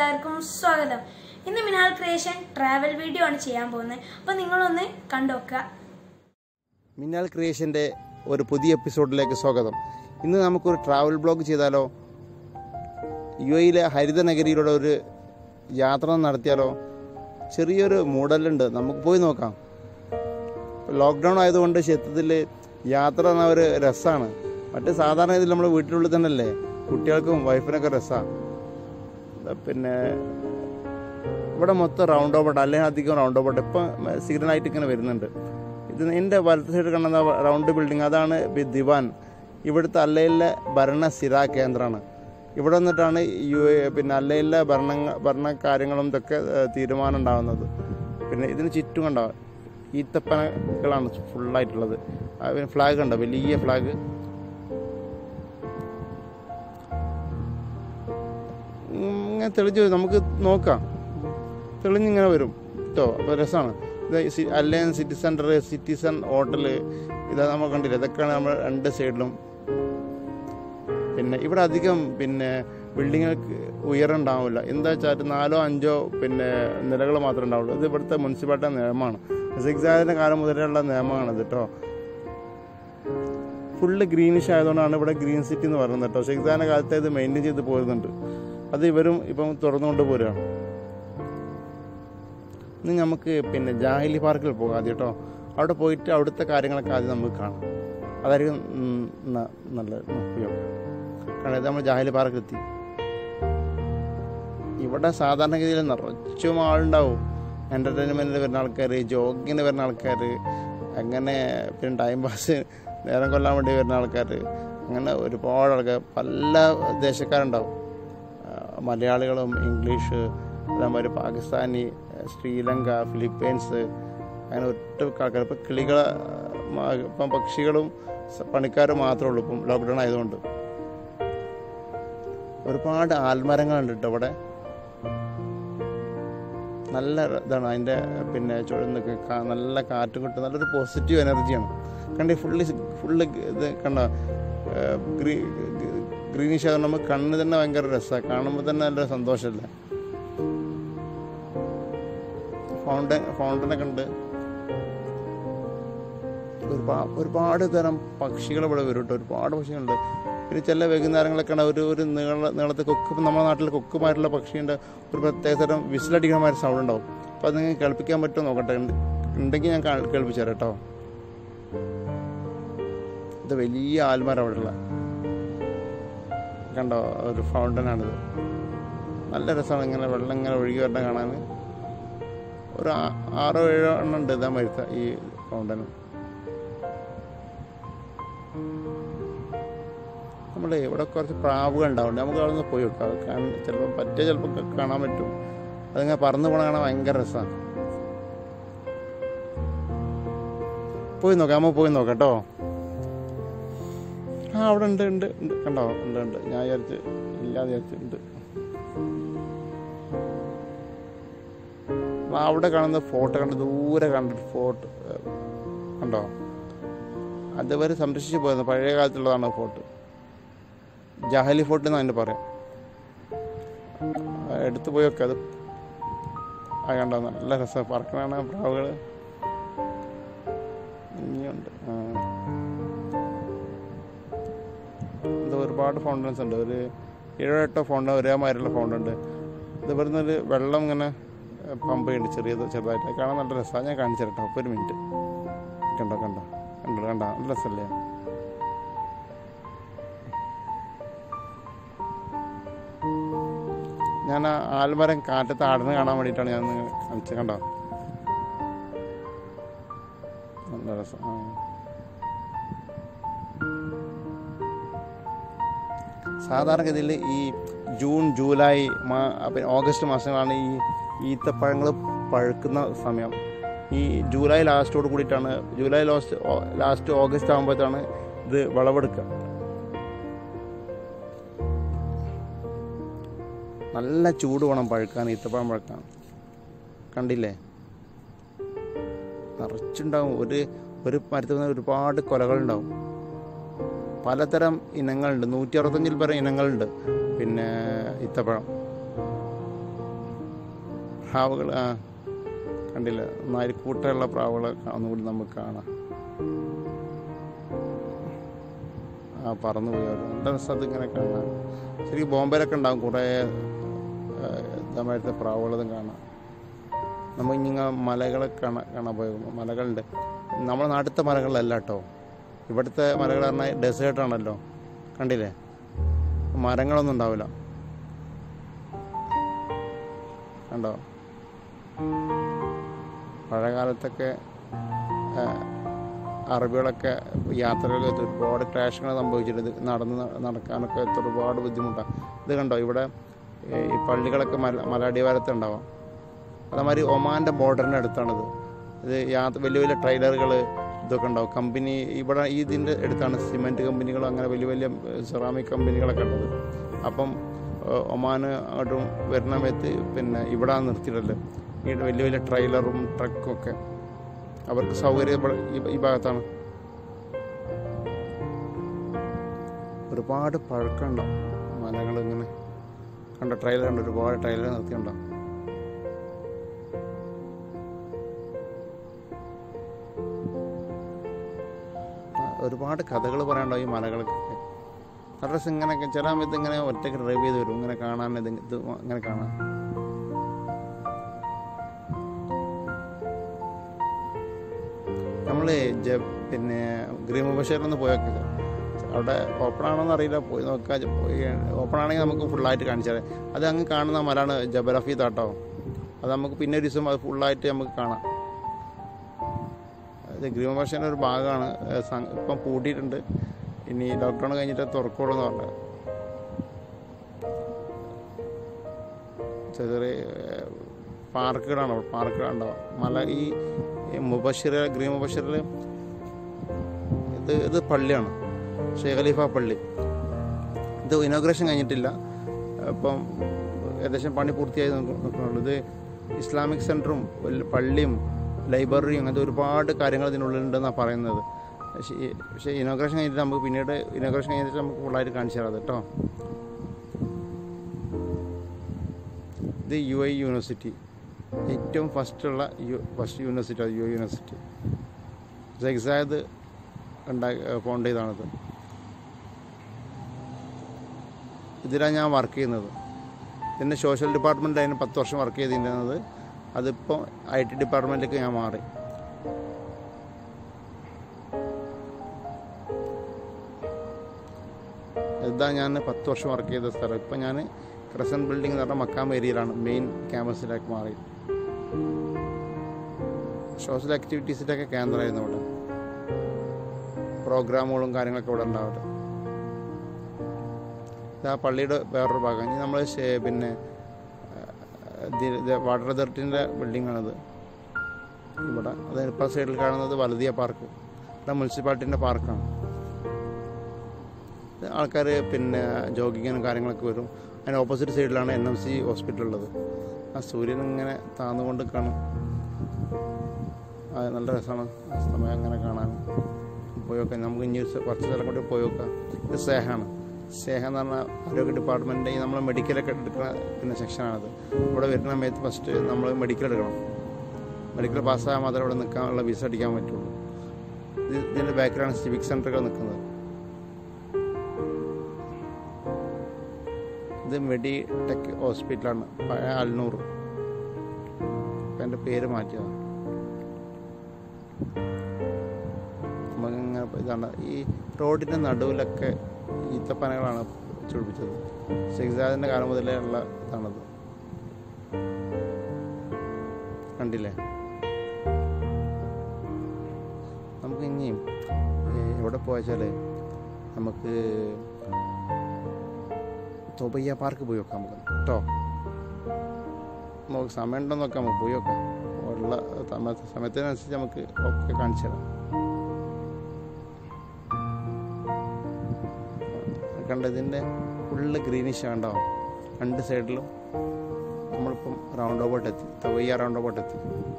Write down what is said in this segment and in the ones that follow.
എല്ലാവർക്കും സ്വാഗതം ഇന്ന് മിനാൽ ക്രിയേഷൻ ട്രാവൽ വീഡിയോ ആണ് ചെയ്യാൻ പോകുന്നത് അപ്പോൾ നിങ്ങളൊന്ന് കണ്ടുനോക്കുക മിന്നാൽ ക്രിയേഷൻ്റെ ഒരു പുതിയ എപ്പിസോഡിലേക്ക് സ്വാഗതം ഇന്ന് നമുക്കൊരു ട്രാവൽ ബ്ലോഗ് ചെയ്താലോ യു എയിലെ ഹരിതനഗരിയിലൂടെ ഒരു യാത്ര നടത്തിയാലോ ചെറിയൊരു മൂടലുണ്ട് നമുക്ക് പോയി നോക്കാം ലോക്ക്ഡൗൺ ആയതുകൊണ്ട് ശരീരത്തിൽ യാത്ര എന്ന ഒരു രസമാണ് മറ്റേ സാധാരണ ഇതിൽ നമ്മൾ വീട്ടിനുള്ളിൽ തന്നെയല്ലേ കുട്ടികൾക്കും വൈഫിനൊക്കെ രസമാണ് പിന്നെ ഇവിടെ മൊത്തം റൗണ്ട് ഓബട്ട് അല്ലെങ്കിൽ അധികം റൗണ്ട് ഓബട്ട് ഇപ്പം സീസണായിട്ട് ഇങ്ങനെ വരുന്നുണ്ട് ഇത് എൻ്റെ വലത്ത് സൈഡ് കാണുന്ന റൗണ്ട് ബിൽഡിംഗ് അതാണ് ബി ദിവാൻ ഇവിടുത്തെ അല്ലയിലെ ഭരണ സ്ഥിരാ കേന്ദ്രമാണ് ഇവിടെ വന്നിട്ടാണ് യു എ പിന്നെ അല്ലയിലെ ഭരണ ഭരണ കാര്യങ്ങളും ഇതൊക്കെ ഏഹ്, തീരുമാനം ഉണ്ടാകുന്നത് പിന്നെ ഇതിന് ചുറ്റും കണ്ടാവും ഈത്തപ്പനകളാണ് ഫുള്ളായിട്ടുള്ളത് ഫ്ലാഗ് ഉണ്ടോ വലിയ ഫ്ലാഗ് ഇങ്ങനെ തെളിഞ്ഞ് വരും. നമുക്ക് നോക്കാം തെളിഞ്ഞിങ്ങനെ വരും കേട്ടോ അപ്പോൾ രസമാണ് ഇത് അല്ലയൻ സിറ്റി സെൻറ്റർ സിറ്റിസൺ ഹോട്ടൽ ഇതാ നമ്മൾ കണ്ടില്ല ഇതൊക്കെയാണ് നമ്മൾ രണ്ട് സൈഡിലും പിന്നെ ഇവിടെ അധികം പിന്നെ ബിൽഡിങ്ങൾക്ക് ഉയരണ്ടാവില്ല എന്താ വെച്ചാൽ നാലോ അഞ്ചോ പിന്നെ നിലകൾ മാത്രമേ ഉണ്ടാവുള്ളൂ ഇത് ഇവിടുത്തെ മുനിസിപ്പാലിറ്റി നിയമമാണ് സിക്സാദിൻ്റെ കാലം മുതലുള്ള നിയമമാണിത് കേട്ടോ ഫുള്ള് ഗ്രീനിഷ് ആയതുകൊണ്ടാണ് ഇവിടെ ഗ്രീൻ സിറ്റി എന്ന് പറയുന്നത് കേട്ടോ സിക്സാദിൻ്റെ കാലത്ത് ഇത് മെയിൻറ്റെയിൻ ചെയ്ത് പോരുന്നുണ്ട് അത് ഇവരും ഇപ്പം തുറന്നുകൊണ്ട് പോരുകയാണ് ഇന്ന് നമുക്ക് പിന്നെ ജാഹിലി പാർക്കിൽ പോകാം ആദ്യം കേട്ടോ അവിടെ പോയിട്ട് അവിടുത്തെ കാര്യങ്ങളൊക്കെ ആദ്യം നമുക്ക് കാണാം അതായിരിക്കും ഉം, ന- നല്ല ഉപയോഗം കാരണം ഇത് നമ്മൾ ജാഹിലി പാർക്കിൽ എത്തി ഇവിടെ സാധാരണഗതിയിൽ നിറച്ചും ആളുണ്ടാവും എൻ്റർടൈൻമെൻറ്റിന് വരുന്ന ആൾക്കാർ ജോഗിങ്ങിന് വരുന്ന ആൾക്കാർ അങ്ങനെ പിന്നെ ടൈം പാസ് നേരം കൊല്ലാൻ വേണ്ടി വരുന്ന ആൾക്കാർ അങ്ങനെ ഒരുപാട് ആൾക്കാർ പല ദേശക്കാരുണ്ടാവും ആ, മലയാളികളും ഇംഗ്ലീഷ് അതേമാതിരി പാകിസ്ഥാനി ശ്രീലങ്ക ഫിലിപ്പീൻസ് അങ്ങനെ ഒറ്റ ആൾക്കാർ ഇപ്പം കിളികളെ ആ, ഇപ്പം പക്ഷികളും സ- പണിക്കാരും മാത്രമേ ഉള്ളൂ ഇപ്പം ലോക്ക്ഡൗൺ ആയതുകൊണ്ട് ഒരുപാട് ആൽമരങ്ങളുണ്ട് കേട്ടോ ഇവിടെ നല്ല ഇതാണ് അതിൻ്റെ പിന്നെ ചുഴന്നൊക്കെ കാ- നല്ല കാറ്റ് കിട്ടും നല്ലൊരു പോസിറ്റീവ് എനർജിയാണ് കണ്ടി ഫുള്ളി ഫുള്ള് ഇത് കണ്ട ഗ്രീ ഗ്രീനിഷ് ആകുമ്പോൾ നമുക്ക് കണ്ണ് തന്നെ ഭയങ്കര രസമാണ് കാണുമ്പോൾ തന്നെ നല്ല സന്തോഷമല്ലേ ഫൗണ്ടൻ ഫൗണ്ടനൊക്കെ ഉണ്ട് ഒരുപാട് ഒരുപാട് തരം പക്ഷികൾ ഇവിടെ വരും കേട്ടോ ഒരുപാട് പക്ഷികളുണ്ട് പിന്നെ ചില വൈകുന്നേരങ്ങളൊക്കെ ഉണ്ട് ഒരു ഒരു നീള നീളത്തെ കൊക്ക് ഇപ്പം നമ്മുടെ നാട്ടിൽ കൊക്കുമായിട്ടുള്ള പക്ഷിയുണ്ട് ഒരു പ്രത്യേക തരം വിസിലടിക്കണമായൊരു സൗണ്ട് ഉണ്ടാവും അപ്പോൾ അത് നിങ്ങൾക്ക് കേൾപ്പിക്കാൻ പറ്റുമോ നോക്കട്ടെ ഉണ്ട്- ഉണ്ടെങ്കിൽ ഞാൻ കാ- കേൾപ്പിച്ചു തരാം കേട്ടോ ഇത് വലിയ ആൽമരം അവിടെ ഉള്ള കണ്ടോ ഒരു ഫൗണ്ടനാണിത് നല്ല രസമാണ് ഇങ്ങനെ വെള്ളം ഇങ്ങനെ ഒഴുകി വരണ കാണാൻ ഒരു ആ- ആറോ ഏഴോ എണ്ണം ഉണ്ട് ഇതാ മരുത്ത ഈ ഫൗണ്ടനും നമ്മളെ ഇവിടെ കുറച്ച് പ്രാവുകൾ ഉണ്ടാവും നമുക്ക് അവിടെ നിന്ന് പോയി നോക്കാം കാണാൻ ചിലപ്പോൾ പറ്റിയ ചിലപ്പോൾ കാണാൻ പറ്റും അതിങ്ങനെ പറന്ന് പോണ കാണാൻ ഭയങ്കര രസമാണ് പോയി നോക്കാം നമ്മൾ പോയി നോക്കാം കേട്ടോ ആ അവിടെ ഉണ്ട് ഉണ്ട് ഉണ്ട് കണ്ടോ ഉണ്ട് ഉണ്ട് ഞാൻ വിചാരിച്ച് ഇല്ലാന്ന് വിചാരിച്ച് ഉണ്ട് ആ അവിടെ കാണുന്ന ഫോട്ടോ കണ്ട് ദൂരെ കണ്ടിട്ട് ഫോട്ടോ കണ്ടോ അതുവരെ സംരക്ഷിച്ച് പോയത് പഴയ കാലത്തുള്ളതാണ് ആ ഫോർട്ട് ജാഹലി ഫോർട്ട് എന്ന് അതിൻ്റെ പറയാം ആ, എടുത്തു പോയി വെക്കാം അത് ആ കണ്ടോ നല്ല രസം പറക്കണാണ് പ്രാവുകൾ ഇനിയുണ്ട് ആ. ഇത് ഒരുപാട് ഫൗണ്ടൻസ് ഉണ്ട് ഒരു ഏഴോ എട്ടോ ഫൗണ്ടൻ ഒരേ മാതിരിയുള്ള ഫൗണ്ടൻ ഉണ്ട് ഇത് ഇവിടുന്ന് ഒരു വെള്ളം ഇങ്ങനെ പമ്പ് ചെയ്യുന്നുണ്ട് ചെറിയത് ചെറുതായിട്ട് കാണാൻ നല്ല രസമാണ് ഞാൻ കാണിച്ചു തരട്ടോ അപ്പോൾ ഒരു മിനിറ്റ് കണ്ടോ കണ്ടോ കണ്ടോ കണ്ടോ നല്ല രസമല്ലേ ഞാൻ ആ ആൽമരം കാറ്റത്ത് ആടുന്ന കാണാൻ വേണ്ടിയിട്ടാണ് ഞാൻ ഒന്ന് കാണിച്ചത് കണ്ടോ നല്ല രസം ആ. സാധാരണഗതിയിൽ ഈ ജൂൺ ജൂലൈ മാ പിന്നെ ഓഗസ്റ്റ് മാസങ്ങളാണ് ഈ ഈത്തപ്പഴങ്ങൾ പഴുക്കുന്ന സമയം ഈ ജൂലൈ ലാസ്റ്റോട് കൂടിയിട്ടാണ് ജൂലൈ ലാസ്റ്റ് ലാസ്റ്റ് ഓഗസ്റ്റ് ആകുമ്പോഴത്താണ് ഇത് വിളവെടുക്കുക നല്ല ചൂട് വേണം പഴുക്കാൻ ഈത്തപ്പഴം പഴുക്കാൻ കണ്ടില്ലേ നിറച്ചുണ്ടാവും ഒരു ഒരു മരത്തിൽ നിന്ന് ഒരുപാട് കൊലകളുണ്ടാവും പലതരം ഇനങ്ങളുണ്ട് നൂറ്റി അറുപത്തഞ്ചിൽ പരം ഇനങ്ങളുണ്ട് പിന്നെ ഇത്തപ്പഴം പ്രാവുകൾ ആ കണ്ടില്ല നന്നായി കൂട്ടമുള്ള പ്രാവുകളെ ഒന്നുകൂടി നമുക്ക് കാണാം ആ പറന്നു പോയി അവർ നല്ല രസം ഇങ്ങനെ കാണാം ശരിക്കും ബോംബെയിലൊക്കെ ഉണ്ടാകും കുറേ ഇതേമാതിരത്തെ പ്രാവുകളതും കാണാം നമ്മൾ ഇങ്ങനെ മലകളെ കാണാൻ കാണാൻ പോയി മലകളുണ്ട് നമ്മുടെ നാട്ടിലത്തെ മലകളല്ല കേട്ടോ ഇവിടുത്തെ മലകൾ പറഞ്ഞാൽ ഡെസേർട്ടാണല്ലോ കണ്ടില്ലേ മരങ്ങളൊന്നും ഉണ്ടാവില്ല കണ്ടോ പഴയകാലത്തൊക്കെ ആ, അറബികളൊക്കെ യാത്രകൾക്ക് ഒരുപാട് ക്രാഷുകൾ സംഭവിച്ചിട്ടുണ്ട് ഇത് നടന്ന് ന- നടക്കാനൊക്കെ ഒരുപാട് ബുദ്ധിമുട്ടാണ് ഇത് കണ്ടോ ഇവിടെ ഏ, ഈ പള്ളികളൊക്കെ മല മലയടിവാരത്ത് ഉണ്ടാവാം അതേമാതിരി ഒമാൻ്റെ ബോർഡറിൻ്റെ അടുത്താണിത് ഇത് യാത്ര വലിയ വലിയ ട്രെയിലറുകൾ ഇതൊക്കെ ഉണ്ടാവും കമ്പനി ഇവിടെ ഈ ഇതിൻ്റെ അടുത്താണ് സിമെൻറ്റ് കമ്പനികളും അങ്ങനെ വലിയ വലിയ സെറാമിക് കമ്പനികളൊക്കെ ഉള്ളത് അപ്പം ഏഹ്, ഒമാന് അങ്ങോട്ടും വരുന്ന സമയത്ത് പിന്നെ ഇവിടെ നിർത്തിയിട്ടല്ലേ ഈ വലിയ വലിയ ട്രെയിലറും ട്രക്കും ഒക്കെ അവർക്ക് സൗകര്യം ഇവിടെ ഈ- ഈ ഭാഗത്താണ് ഒരുപാട് പഴക്കമുണ്ടാവും മലകൾ ഇങ്ങനെ കണ്ട ട്രെയിലർ ഉണ്ട് ഒരുപാട് ട്രെയിലർ നിർത്തിയുണ്ടാവും ആ, ഒരുപാട് കഥകൾ പറയാനുണ്ടാവും ഈ മലകൾക്കൊക്കെ നല്ല രസം ഇങ്ങനെയൊക്കെ ചില സമയത്ത് ഇങ്ങനെ ഒറ്റയ്ക്ക് ഡ്രൈവ് ചെയ്ത് വരും ഇങ്ങനെ കാണാൻ ഇത് ഇത് ഇങ്ങനെ കാണാൻ നമ്മൾ പിന്നെ ഗ്രീൻ ബഷീറിൽ പോയൊക്കെ അവിടെ ഓപ്പൺ ആണോന്ന് അറിയില്ല പോയി നോക്കുക പോയി ഓപ്പൺ ആണെങ്കിൽ നമുക്ക് ഫുള്ളായിട്ട് കാണിച്ചാൽ അത് അങ്ങ് കാണുന്ന മലാണ് ജബലഫി താട്ടോ അത് നമുക്ക് പിന്നെ ഒരു ദിവസം അത് ഫുള്ളായിട്ട് നമുക്ക് കാണാം അത് ഗ്രീൻ ബഷീറിൻ്റെ ഒരു ഭാഗമാണ് ഏഹ് സം- ഇപ്പം പൂട്ടിയിട്ടുണ്ട് ഇനി ലോക്ക്ഡൗൺ കഴിഞ്ഞിട്ട് തുറക്കുള്ളൂ എന്ന് പറഞ്ഞത് ചെറിയ ചെറിയ പാർക്കുകളാണ് പാർക്കുകളുണ്ടാവും മല ഈ ഈ മുബഷിർ ഗ്രീൻ മുബഷിറിൽ ഇത് ഇത് പള്ളിയാണ് ഷെയ്ഖ് ഖലീഫ പള്ളി ഇത് ഇനോഗ്രേഷൻ കഴിഞ്ഞിട്ടില്ല അപ്പം ഏകദേശം പണി പൂർത്തിയായി നിൽക്കു- നിൽക്കുന്നുള്ളൂ ഇത് ഇസ്ലാമിക് സെൻറ്ററും വലിയ പള്ളിയും ലൈബ്രറിയും അങ്ങനത്തെ ഒരുപാട് കാര്യങ്ങൾ ഇതിനുള്ളിലുണ്ടെന്നാണ് പറയുന്നത് പക്ഷേ ഈ- പക്ഷേ ഇനോഗ്രേഷൻ കഴിഞ്ഞിട്ട് നമുക്ക് പിന്നീട് ഇനോഗ്രേഷൻ കഴിഞ്ഞിട്ട് നമുക്ക് ഫുള്ളായിട്ട് കാണിച്ചു തരാം കേട്ടോ ഇത് യു ഐ യൂണിവേഴ്സിറ്റി ഏറ്റവും ഫസ്റ്റുള്ള യു ഫസ്റ്റ് യൂണിവേഴ്സിറ്റി അത് യു ഐ യൂണിവേഴ്സിറ്റി സെക്സായത് ഉണ്ടാക്കി ഫോണ്ട് ചെയ്താണിത് ഇതിലാണ് ഞാൻ വർക്ക് ചെയ്യുന്നത് പിന്നെ സോഷ്യൽ ഡിപ്പാർട്ട്മെൻറ്റ് അതിന് പത്ത് വർഷം വർക്ക് ചെയ്തിരുന്നത് അതിപ്പോൾ ഐ ടി ഡിപ്പാർട്ട്മെൻറ്റിലേക്ക് ഞാൻ മാറി ഇതാ ഞാൻ പത്ത് വർഷം വർക്ക് ചെയ്ത സ്ഥലം ഇപ്പം ഞാൻ ക്രസൻ ബിൽഡിംഗ് എന്ന് പറഞ്ഞ മക്കാം ഏരിയയിലാണ് മെയിൻ ക്യാമ്പസിലേക്ക് മാറി സോഷ്യൽ ആക്ടിവിറ്റീസിൻ്റെ ഒക്കെ കേന്ദ്രമായിരുന്നു ഇവിടെ പ്രോഗ്രാമുകളും കാര്യങ്ങളൊക്കെ ഇവിടെ ഉണ്ടാവട്ടെ ഇത് ആ പള്ളിയുടെ വേറൊരു ഭാഗം ഇനി നമ്മൾ പിന്നെ വാട്ടർ അതോറിറ്റിൻ്റെ ബിൽഡിങ്ങാണിത് ഇവിടെ അത് ഇപ്പം സൈഡിൽ കാണുന്നത് വലതിയ പാർക്ക് ഇവിടെ മുനിസിപ്പാലിറ്റിൻ്റെ പാർക്കാണ് ആൾക്കാർ പിന്നെ ജോഗിങ്ങിനും കാര്യങ്ങളൊക്കെ വരും അതിന് ഓപ്പോസിറ്റ് സൈഡിലാണ് എൻ എം സി ഹോസ്പിറ്റൽ ഉള്ളത് ആ സൂര്യൻ ഇങ്ങനെ താന്നുകൊണ്ട് കാണും ആ നല്ല രസമാണ് ആ സമയം അങ്ങനെ കാണാൻ പോയി നോക്കാം നമുക്ക് ഇനി ഒരു സ്ഥ- കുറച്ച് സ്ഥലം കൂടി പോയി നോക്കാം ഇത് സേഹാണ് സേഹ എന്ന് പറഞ്ഞാൽ ആരോഗ്യ ഡിപ്പാർട്ട്മെൻറ്റ് ഈ നമ്മൾ മെഡിക്കലൊക്കെ എടുക്കുന്ന പിന്നെ സെക്ഷനാണത് ഇവിടെ വരുന്ന സമയത്ത് ഫസ്റ്റ് നമ്മൾ മെഡിക്കൽ എടുക്കണം മെഡിക്കൽ പാസ്സായാൽ മാത്രമേ ഇവിടെ നിൽക്കാനുള്ള വിസ അടിക്കാൻ പറ്റുള്ളൂ ഇത് ഇതിൻ്റെ ബാക്കിലാണ് സിവിക് സെൻ്ററുകൾ നിൽക്കുന്നത് ഇത് മെഡി ടെക് ഹോസ്പിറ്റലാണ് പഴയ അൽനൂർ ഇപ്പം എൻ്റെ പേര് മാറ്റിയതാണ് നമുക്കിങ്ങനെ ഇതാണ് ഈ റോഡിൻ്റെ നടുവിലൊക്കെ ഈത്തപ്പനകളാണ് ചുഴിപ്പിച്ചത് ഷെയ്സാദിൻ്റെ കാലം മുതലേ ഉള്ള ഇതാണത് കണ്ടില്ലേ നമുക്ക് ഇനിയും ഏഹ്, എവിടെ പോയാച്ചാൽ നമുക്ക് തൊബയ്യ പാർക്ക് പോയി നോക്കാം നമുക്ക് കേട്ടോ നമുക്ക് സമയം ഉണ്ടോ നോക്കാം നമുക്ക് പോയി നോക്കാം ഉള്ള സമയ- സമയത്തിനനുസരിച്ച് നമുക്ക് ഒക്കെ കാണിച്ചു തരാം കണ്ട ഇതിൻ്റെ ഫുള്ള് ഗ്രീനിഷ് ഉണ്ടാവും രണ്ട് സൈഡിലും നമ്മളിപ്പം റൗണ്ട് ഓബോട്ട് എത്തി തവയ്യ റൗണ്ട് ഓബോട്ട് എത്തി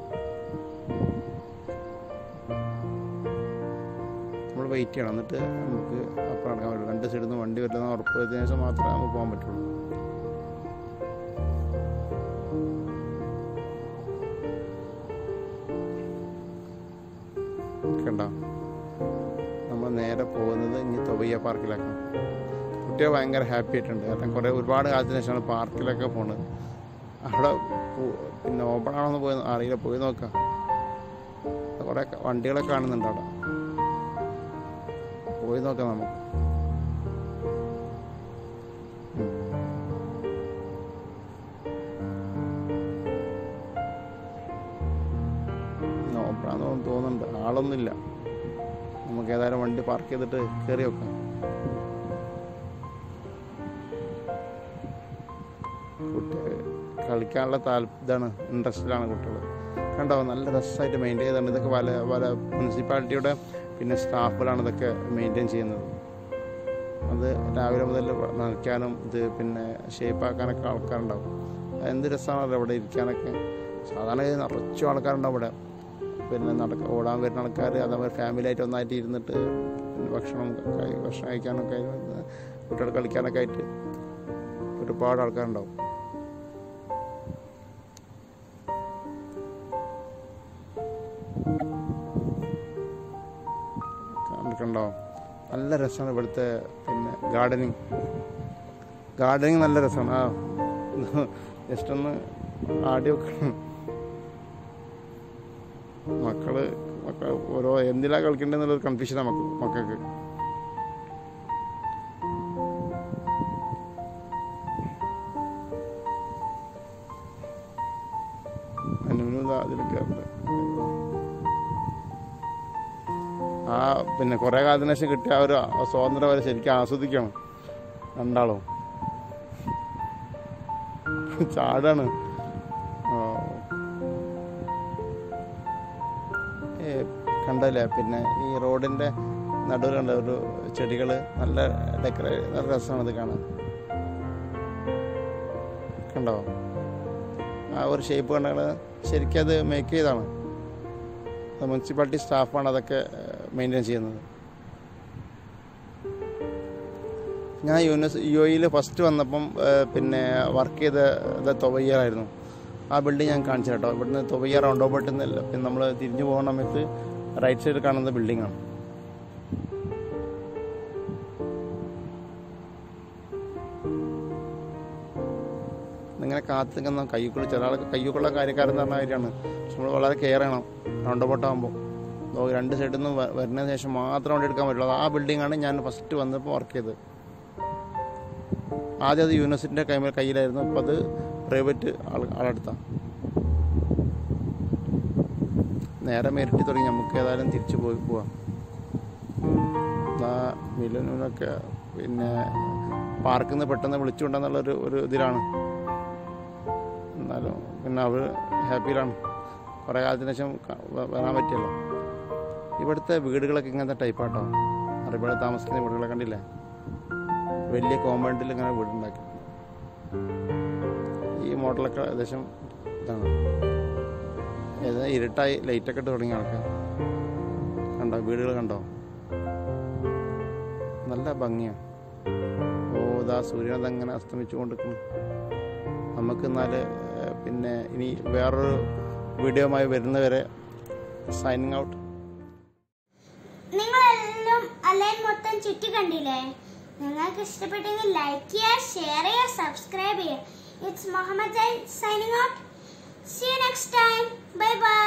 നമ്മൾ വെയിറ്റ് ചെയ്യണം എന്നിട്ട് നമുക്ക് അപ്പം നടക്കാൻ പറ്റുള്ളൂ രണ്ട് സൈഡിൽ നിന്ന് വണ്ടി വരില്ലെന്ന് ഉറപ്പ് വരുത്തിയതിനു ശേഷം മാത്രമേ നമുക്ക് പോകാൻ പറ്റുള്ളൂ കണ്ടോ നമ്മൾ നേരെ പോകുന്നത് ഇനി തൊവയ്യ പാർക്കിലേക്കാണ് കുട്ടികൾ ഭയങ്കര ഹാപ്പി ആയിട്ടുണ്ട് കാരണം കുറേ ഒരുപാട് കാലത്തിന് ശേഷമാണ് പാർക്കിലൊക്കെ പോണത് അവിടെ പോ- പിന്നെ ഓപ്പൺ ആണോന്ന് പോയി അറിയില്ല പോയി നോക്കാം കുറേ വണ്ടികളൊക്കെ കാണുന്നുണ്ട് അവിടെ പോയി നോക്കാം നമുക്ക് ഓപ്പണാന്ന് തോന്നുന്നുണ്ട് ആളൊന്നുമില്ല നമുക്ക് ഏതായാലും വണ്ടി പാർക്ക് ചെയ്തിട്ട് കയറി വെക്കാം കുട്ടികൾ കളിക്കാനുള്ള താല്പ ഇതാണ് ഇൻട്രസ്റ്റിലാണ് കുട്ടികൾ കണ്ടോ നല്ല രസമായിട്ട് മെയിൻറ്റെയിൻ ചെയ്തിട്ടുണ്ട് ഇതൊക്കെ പല പല മുനിസിപ്പാലിറ്റിയുടെ പിന്നെ സ്റ്റാഫുകളാണ് ഇതൊക്കെ മെയിൻറ്റെയിൻ ചെയ്യുന്നത് അത് രാവിലെ മുതൽ നനയ്ക്കാനും ഇത് പിന്നെ ഷേപ്പാക്കാനൊക്കെ ആൾക്കാരുണ്ടാവും അത് എന്ത് രസമാണല്ലോ ഇവിടെ ഇരിക്കാനൊക്കെ സാധാരണ ഇത് നിറച്ചും ആൾക്കാരുണ്ടാവും ഇവിടെ പിന്നെ നടക്ക ഓടാൻ വരുന്ന ആൾക്കാർ അതേപോലെ ഫാമിലി ആയിട്ട് ഒന്നായിട്ട് ഇരുന്നിട്ട് പിന്നെ ഭക്ഷണം കഴി- ഭക്ഷണം കഴിക്കാനൊക്കെ ആയിട്ട് കുട്ടികൾ കളിക്കാനൊക്കെ ആയിട്ട് ഒരുപാട് ആൾക്കാരുണ്ടാവും കണ്ടിട്ടുണ്ടോ നല്ല രസമാണ് ഇവിടുത്തെ പിന്നെ ഗാർഡനിങ് ഗാർഡനിങ് നല്ല രസമാണ് ആ ജസ്റ്റ് ഒന്ന് ആടി വെക്കണം മക്കള് മക്കൾ ഓരോ എന്തിലാ കളിക്കണ്ടെന്നുള്ളൊരു കൺഫ്യൂഷനാണ് മക്ക മക്കൾക്ക് അനുവിനും ദാ അതിൽ കയറുന്നത് ആ പിന്നെ കുറെ കാലത്തിന് ശേഷം കിട്ടിയ ആ ഒരു സ്വാതന്ത്ര്യം വരെ ശരിക്കും ആസ്വദിക്കണം രണ്ടാളും ചാടാണ് ആ. ഏ, കണ്ടല്ലേ പിന്നെ ഈ റോഡിന്റെ നടുവിൽ കണ്ട ഒരു ചെടികൾ നല്ല ഡെക്കറേ നല്ല രസമാണ് ഇത് കാണാൻ കണ്ടോ ആ ഒരു ഷേപ്പ് കണ്ടാൽ ശരിക്കും അത് മേക്ക് ചെയ്താണ് അത് മുനിസിപ്പാലിറ്റി സ്റ്റാഫാണ് അതൊക്കെ മെയിൻറ്റെയിൻ ചെയ്യുന്നത് ഞാൻ യൂനിസ് യു എയിൽ ഫസ്റ്റ് വന്നപ്പം ഏ, പിന്നെ വർക്ക് ചെയ്ത ഇത് തൊവയ്യാറായിരുന്നു ആ ബിൽഡിംഗ് ഞാൻ കാണിച്ചു കേട്ടോ ഇവിടുന്ന് തൊവയ്യ റൗണ്ട് ഓബോട്ടിൽ നിന്ന് പിന്നെ നമ്മൾ തിരിഞ്ഞു പോകുന്ന സമയത്ത് റൈറ്റ് സൈഡിൽ കാണുന്ന ബിൽഡിംഗാണ് ഇങ്ങനെ കാത്തു നിൽക്കുന്ന കയ്യുക്കുള്ള ചില ആൾക്ക് കയ്യുക്കുള്ള കാര്യക്കാരെന്ന് പറഞ്ഞ കാര്യമാണ് പക്ഷെ നമ്മൾ വളരെ കെയർ ചെയ്യണം റൗണ്ട് ഓബോട്ട് ആകുമ്പോൾ രണ്ട് സൈഡിൽ നിന്ന് വ- വരുന്നതിന് ശേഷം മാത്രം വണ്ടി എടുക്കാൻ പറ്റുള്ളൂ ആ ബിൽഡിംഗാണ് ഞാൻ ഫസ്റ്റ് വന്നപ്പോൾ വർക്ക് ചെയ്തത് ആദ്യം അത് യൂണിവേഴ്സിറ്റിൻ്റെ കൈ കയ്യിലായിരുന്നു അപ്പോൾ അത് പ്രൈവറ്റ് ആൾ ആളെടുത്താണ് നേരെ മെരിട്ടി തുടങ്ങി നമുക്ക് ഏതായാലും തിരിച്ചു പോയി പോവാം ആ മിലനൊക്കെ പിന്നെ പാർക്കിൽ നിന്ന് പെട്ടെന്ന് വിളിച്ചുകൊണ്ടെന്നുള്ളൊരു ഒരു ഇതിലാണ് എന്നാലും പിന്നെ അവർ ഹാപ്പിയിലാണ് കുറേ കാലത്തിന് ശേഷം ക- വ- വരാൻ പറ്റിയല്ലോ ഇവിടുത്തെ വീടുകളൊക്കെ ഇങ്ങനത്തെ ടൈപ്പാട്ടോ അറിയപ്പെടെ താമസിക്കുന്ന വീടുകളെ കണ്ടില്ലേ വലിയ കോമ്പൗണ്ടിൽ ഇങ്ങനെ വീടുണ്ടാക്കി ഈ മോഡലൊക്കെ ഏകദേശം ഇതാണ് ഏത് ഇരുട്ടായി ലൈറ്റൊക്കെ ഇട്ട് തുടങ്ങിയ ആൾക്കാർ കണ്ടോ വീടുകൾ കണ്ടോ നല്ല ഭംഗിയാണ് ഓ ഇതാ സൂര്യൻ അതങ്ങനെ അസ്തമിച്ചു കൊണ്ടിരിക്കുന്നു നമുക്ക് എന്നാൽ പിന്നെ ഇനി വേറൊരു വീഡിയോയുമായി വരുന്നവരെ സൈനിങ് ഔട്ട് നിങ്ങളെല്ലാം അലൈൻ മൊത്തം ചുറ്റി കണ്ടില്ലേ നിങ്ങൾക്ക് ഇഷ്ടപ്പെട്ടെങ്കിൽ ലൈക്ക് ചെയ്യുക ഷെയർ ചെയ്യുക സബ്സ്ക്രൈബ് ചെയ്യുക it's Muhammad signing out see you next time bye by